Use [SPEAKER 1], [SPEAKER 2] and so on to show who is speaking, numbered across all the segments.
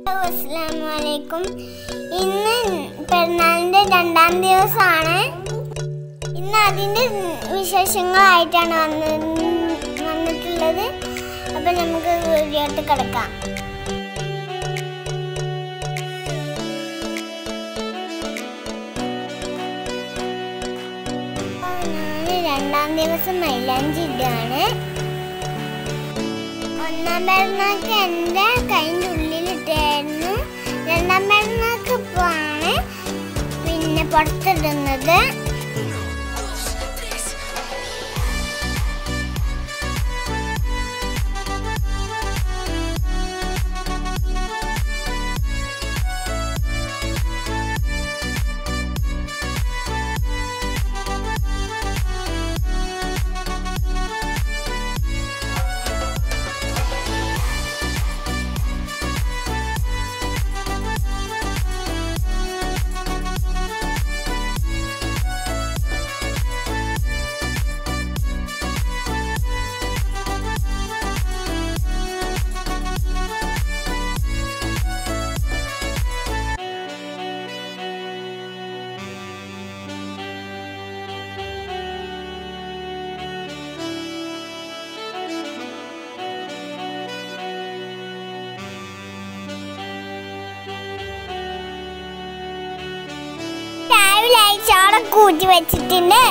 [SPEAKER 1] അസ്സലാമലൈക്കും ഇന്ന് പെരുന്നാളിന്റെ രണ്ടാം ദിവസമാണ് ഇന്ന് അതിന്റെ വിശേഷങ്ങളായിട്ടാണ് വന്ന് വന്നിട്ടുള്ളത് അപ്പൊ നമുക്ക് വീഡിയോട്ട് കിടക്കാം ഞാൻ രണ്ടാം ദിവസം മൈലാഞ്ചി ഇടുകയാണ് ഒന്നാം പെരുന്നാൾക്ക് എൻ്റെ കൈൻ്റെ ഉള്ളിലിട്ടായിരുന്നു രണ്ടാം പെരുന്നാൾക്ക് ഇപ്പോഴാണ് പിന്നെ പുറത്തിടുന്നത് രാവിലെ ചോറ് കൂട്ടി വെച്ചിട്ടുണ്ട്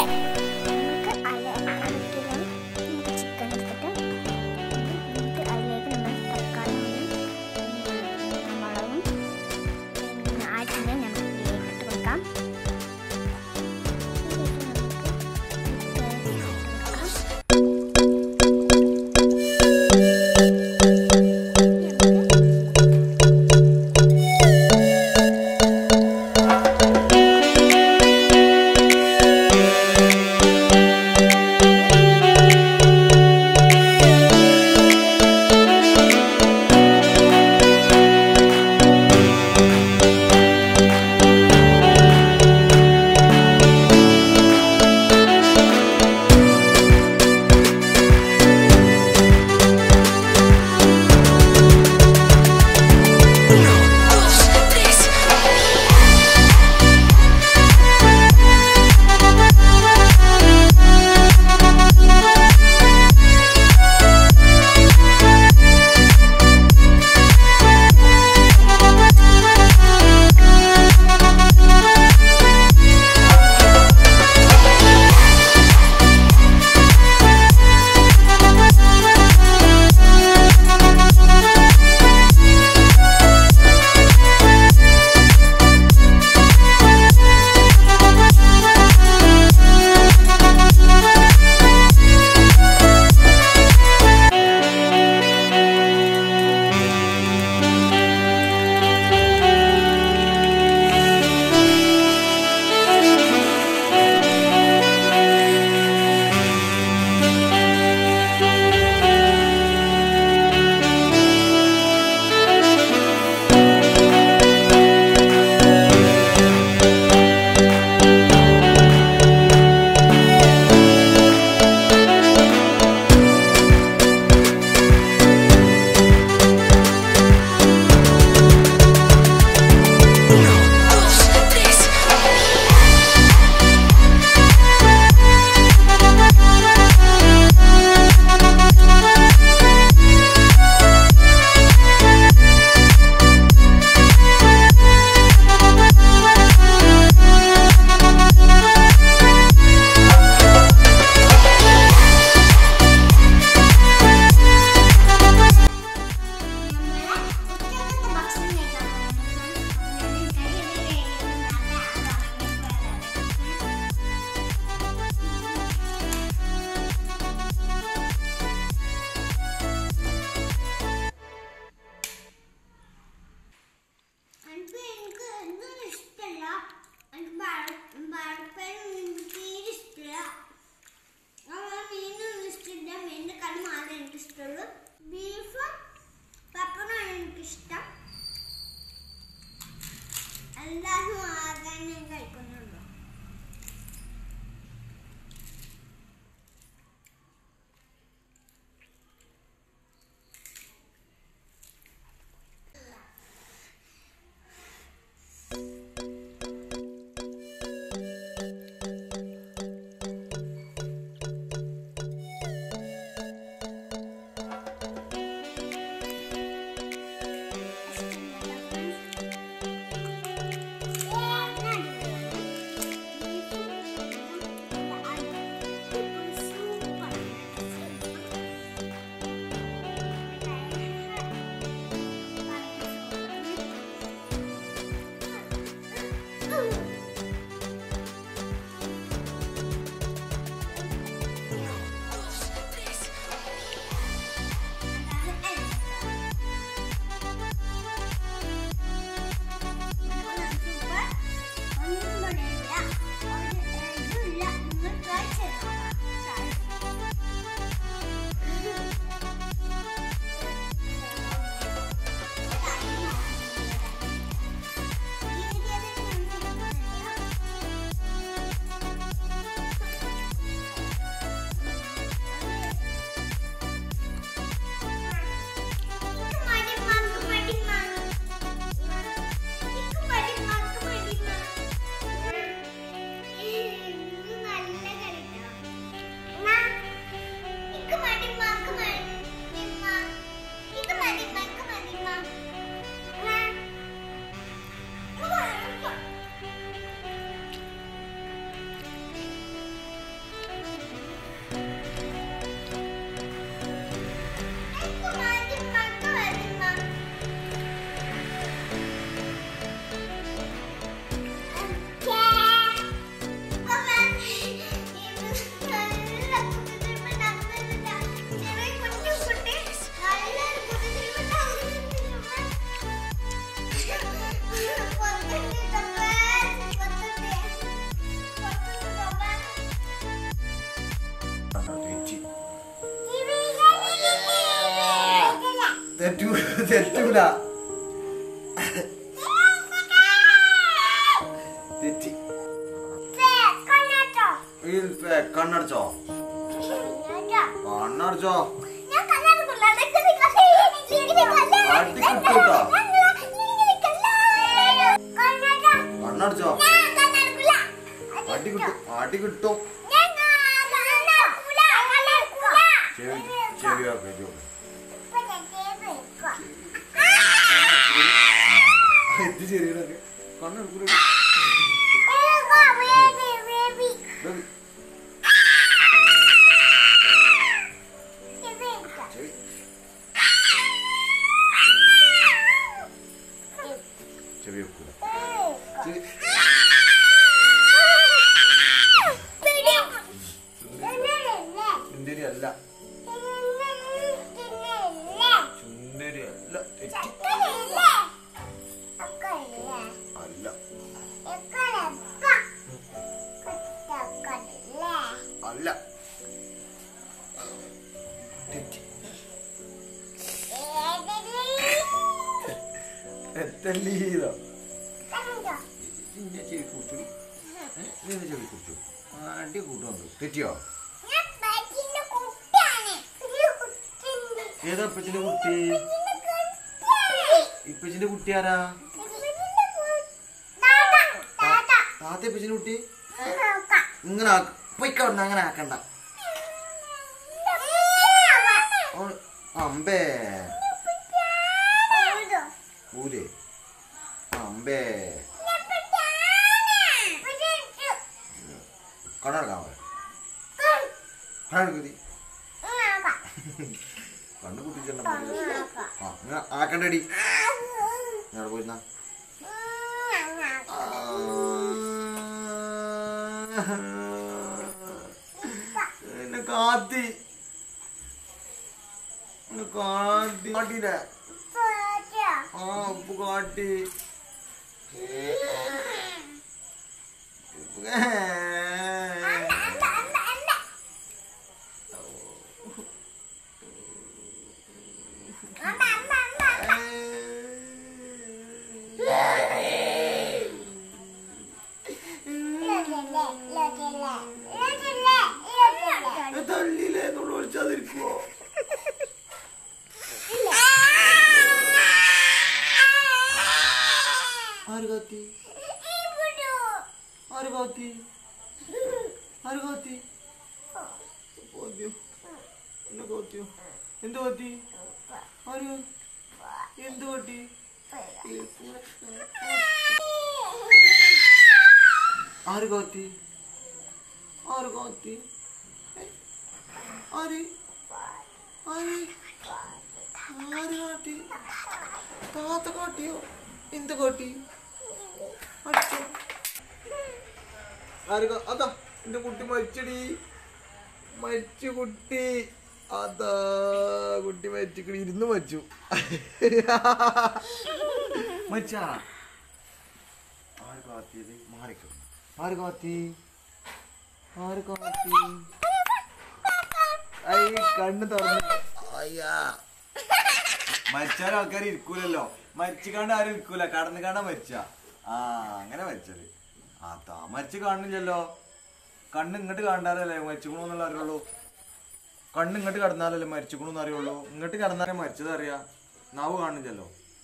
[SPEAKER 2] തെറ്റൂല തെറ്റി ഈ ഫേ- കണ്ണടച്ചോ കണ്ണടച്ചോ കണ്ണടച്ചോ അടി കിട്ടും അടി കിട്ടും ചെവി ചെവി ഒക്കെ ഇത് ചെറിയൊക്കെ കണ്ണെടുക്കൂല ബേബി ചെവി ചെവി വെക്കൂല ചെവി സുന്ദരി അല്ല സുന്ദരി അല്ല തെറ്റി അല്ല അല്ല തെറ്റി തെറ്റല്ലീതോ ഇന്റെ ചെവി കുറിച്ചു നിന്റെ ചെവി കുറിച്ചു അടി കൂട്ടുന്നുണ്ട് തെറ്റിയോ ഏതാ ഇപ്പച്ചിന്റെ കുട്ടി ഇപ്പച്ചിന്റെ കുട്ടി ആരാ താത്ത ഇപ്പച്ചിന്റെ കുട്ടി ഇങ്ങനെ ആക്ക- പൊയ്ക്ക അവിടുന്ന് അങ്ങനെ ആക്കണ്ട ഓ, അമ്പേ ഊലേ അമ്പേ കണ്ണെടുക്കാൻ പറ കണ്ണെടുക്കുതി കണ്ണു കുട്ടിച്ചെണ്ണ ആ ഇങ്ങനെ ആക്കണ്ടടി ഞാൻ പോയിരുന്ന എന്നെ കാത്തി എന്നെ കാട്ടി കാട്ടിയില്ലേ ആ ഉപ്പ് കാട്ടി ഉപ്പ് തള്ളിയില്ലേ എന്നുള്ള വിളിച്ചാതിരിക്കുവോ ആര് കാത്തി ആര് കാത്തി ആര് കാത്തി കോത്തിയോ എന്നെ കോത്തിയോ എന്ത് കാത്തി ആര് എന്ത് കാട്ടി ആര് കാത്തി ആര് കാത്തി ഏ? ആര് ആര് ആര് കാട്ടി താത്ത കാട്ടിയോ എന്ത് കാട്ടി അച്ഛൻ ആര് കാ- അതാ എന്റെ കുട്ടി മരിച്ചടി മരിച്ചു കുട്ടി അതാ കുട്ടി മരിച്ചിക്കടി ഇരുന്ന് മരിച്ചു മരിച്ചാ ആര് കാത്തിയത് മാറിക്കും ആര് കാത്തി ആര് കാത്തി ഐ കണ്ണ് തുറന്നു അയ്യാ മരിച്ചാൽ ആൾക്കാർ ഇരിക്കൂലല്ലോ മരിച്ചു ആരും ഇരിക്കൂല കടന്നു കാണാൻ മരിച്ച ആ അങ്ങനെ മരിച്ചത് അതാ മരിച്ചു കാണില്ലല്ലോ കണ്ണ് ഇങ്ങോട്ട് കണ്ടാലല്ലേ മരിച്ചുക്കണോന്നുള്ള അറിയുള്ളൂ കണ്ണ് ഇങ്ങോട്ട് കടന്നാലല്ലേ മരിച്ചുക്കണോന്ന് അറിയുള്ളൂ ഇങ്ങോട്ട് കടന്നാലേ മരിച്ചത് അറിയാ നാവ് കാണില്ലല്ലോ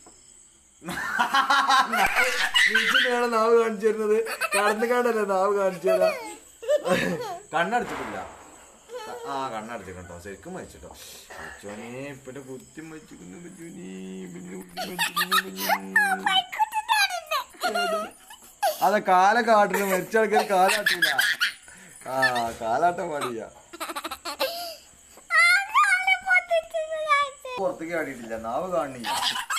[SPEAKER 2] നീച്ചിട്ടാണ് നാവ് കാണിച്ചു തരുന്നത് കടന്നു കാണല്ലേ നാവ് കാണിച്ചു തരാ കണ്ണടച്ചിട്ടില്ല ആ കണ്ണടച്ചിട്ടോ ശരിക്കും മരിച്ചിട്ടോ അച്ഛനെ ഇപ്പന്റെ കുത്തി മരിച്ചിരിക്കുന്നു ബിജുനി, ബിജു കുത്തി മരിച്ചിരിക്കുന്നു, ബിജു. ഏത്? അതെ കാല കാട്ടില്ല മരിച്ച ആൾക്കാർ കാലാട്ടില്ല ആ കാലാട്ടം പാടില്ല പുറത്തേക്ക് കാട്ടിയിട്ടില്ല നാവ് കാണില്ല